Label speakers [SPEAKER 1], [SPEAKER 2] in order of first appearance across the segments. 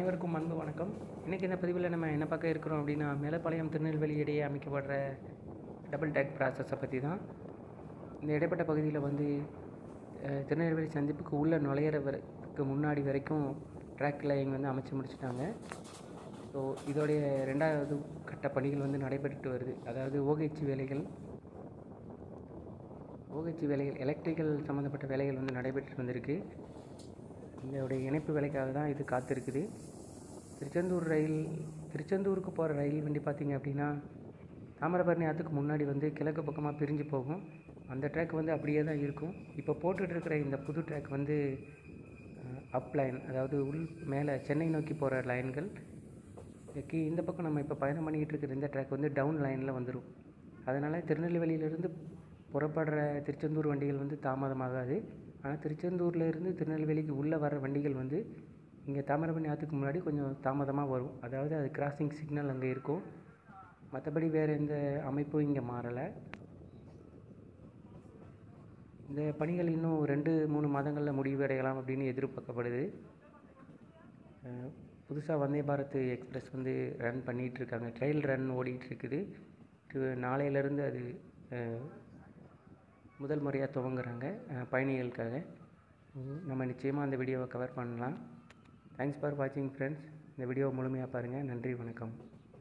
[SPEAKER 1] அனைவருக்கும் அன்பு வணக்கம் இன்றைக்கி இந்த பதிவில் நம்ம என்ன பார்க்க இருக்கிறோம் அப்படின்னா மேலப்பாளையம் திருநெல்வேலி இடையே அமைக்கப்படுற டபுள் டேக் ப்ராசஸை பற்றி தான் இந்த இடைப்பட்ட பகுதியில் வந்து அஹ், திருநெல்வேலி சந்திப்புக்கு உள்ளே நுழையிறவருக்கு முன்னாடி வரைக்கும் ட்ராக் லைன் வந்து அமைச்சு முடிச்சிட்டாங்க ஸோ இதோடைய ரெண்டாவது கட்ட பணிகள் வந்து நடைபெற்றுட்டு வருது அதாவது ஓகைச்சி வேலைகள் ஓகைச்சி வேலைகள் எலக்ட்ரிக்கல் சம்மந்தப்பட்ட வேலைகள் வந்து நடைபெற்று வந்திருக்கு இதோடைய இணைப்பு வேலைக்காக தான் இது காத்திருக்குது திருச்செந்தூர் ரயில் திருச்செந்தூருக்கு போகிற ரயில் வண்டி பார்த்திங்க அப்படின்னா தாமிரபரணி ஆற்றுக்கு முன்னாடி வந்து கிழக்கு பக்கமாக பிரிஞ்சு போகும் அந்த ட்ராக் வந்து அப்படியே தான் இருக்கும் இப்போ போட்டுட்டு இருக்கிற இந்த புது ட்ராக் வந்து அப் லைன் அதாவது உள் மேலே சென்னை நோக்கி போகிற லைன்கள் கீ இந்த பக்கம் நம்ம இப்போ பயணம் பண்ணிக்கிட்டு இருக்கிற இந்த ட்ராக் வந்து டவுன் லைனில் வந்துடும் அதனால் திருநெல்வேலியிலேருந்து புறப்படுற திருச்செந்தூர் வண்டிகள் வந்து தாமதமாகாது ஆனால் திருச்செந்தூர்ல இருந்து திருநெல்வேலிக்கு உள்ளே வர வண்டிகள் வந்து இங்கே தாமிரபரணி ஆற்றுக்கு முன்னாடி கொஞ்சம் தாமதமாக வரும் அதாவது அது கிராசிங் சிக்னல் அங்கே இருக்கும் மற்றபடி வேறு எந்த அமைப்பும் இங்கே மாறலை இந்த பணிகள் இன்னும் ரெண்டு மூணு மாதங்களில் முடிவடையலாம் அப்படின்னு எதிர்பார்க்கப்படுது புதுசாக வந்தே பாரத் எக்ஸ்பிரஸ் வந்து ரன் பண்ணிகிட்டு இருக்காங்க ட்ரையல் ரன் ஓடிட்டு இருக்குது இது நாளையிலேருந்து அது அஹ், முதல் முறையாக துவங்குறாங்க அஹ், பயணிகளுக்காக உம், நம்ம நிச்சயமாக அந்த வீடியோவை கவர் பண்ணலாம் தேங்க்ஸ் ஃபார் வாட்சிங் ஃப்ரெண்ட்ஸ் இந்த வீடியோவை முழுமையாக பாருங்கள் நன்றி வணக்கம்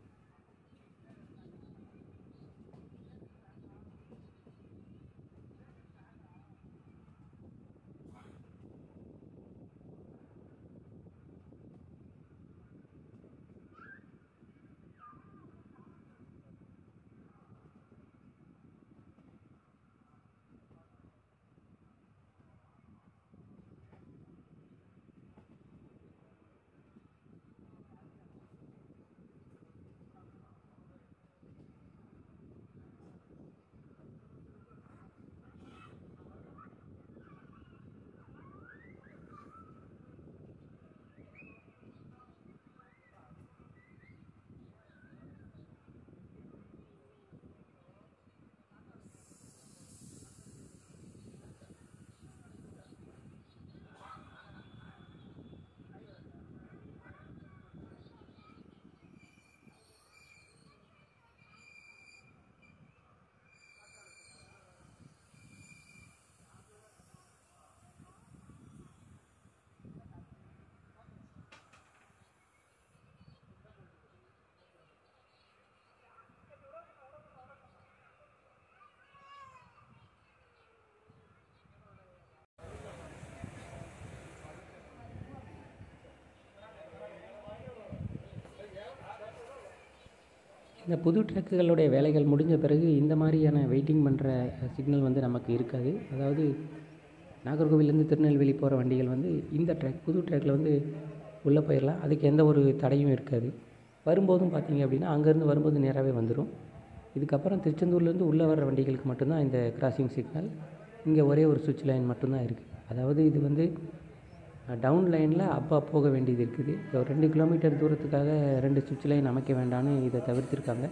[SPEAKER 1] இந்த புது ட்ரக்குகளுடைய வேலைகள் முடிஞ்ச பிறகு இந்த மாதிரியான வெயிட்டிங் பண்ணுற சிக்னல் வந்து நமக்கு இருக்காது அதாவது நாகர்கோவிலேருந்து திருநெல்வேலி போகிற வண்டிகள் வந்து இந்த ட்ராக் புது ட்ராக்கில் வந்து உள்ளே போயிடலாம் அதுக்கு எந்த ஒரு தடையும் இருக்காது வரும்போதும் பார்த்தீங்க அப்படின்னா அங்கேருந்து வரும்போது நேராகவே வந்துடும் இதுக்கப்புறம் திருச்செந்தூர்லேருந்து உள்ளே வர்ற வண்டிகளுக்கு மட்டும்தான் இந்த கிராசிங் சிக்னல் இங்கே ஒரே ஒரு சுவிட்ச் லைன் மட்டும்தான் இருக்குது அதாவது இது வந்து டவுன் லைனில் அப்பா போக வேண்டியது இருக்குது ஒரு ரெண்டு கிலோமீட்டர் தூரத்துக்காக ரெண்டு சுவிட்ச் லைன் அமைக்க வேண்டாம்னு இதை தவிர்த்திருக்காங்க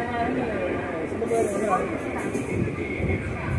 [SPEAKER 2] சின்ன பேர் வந்து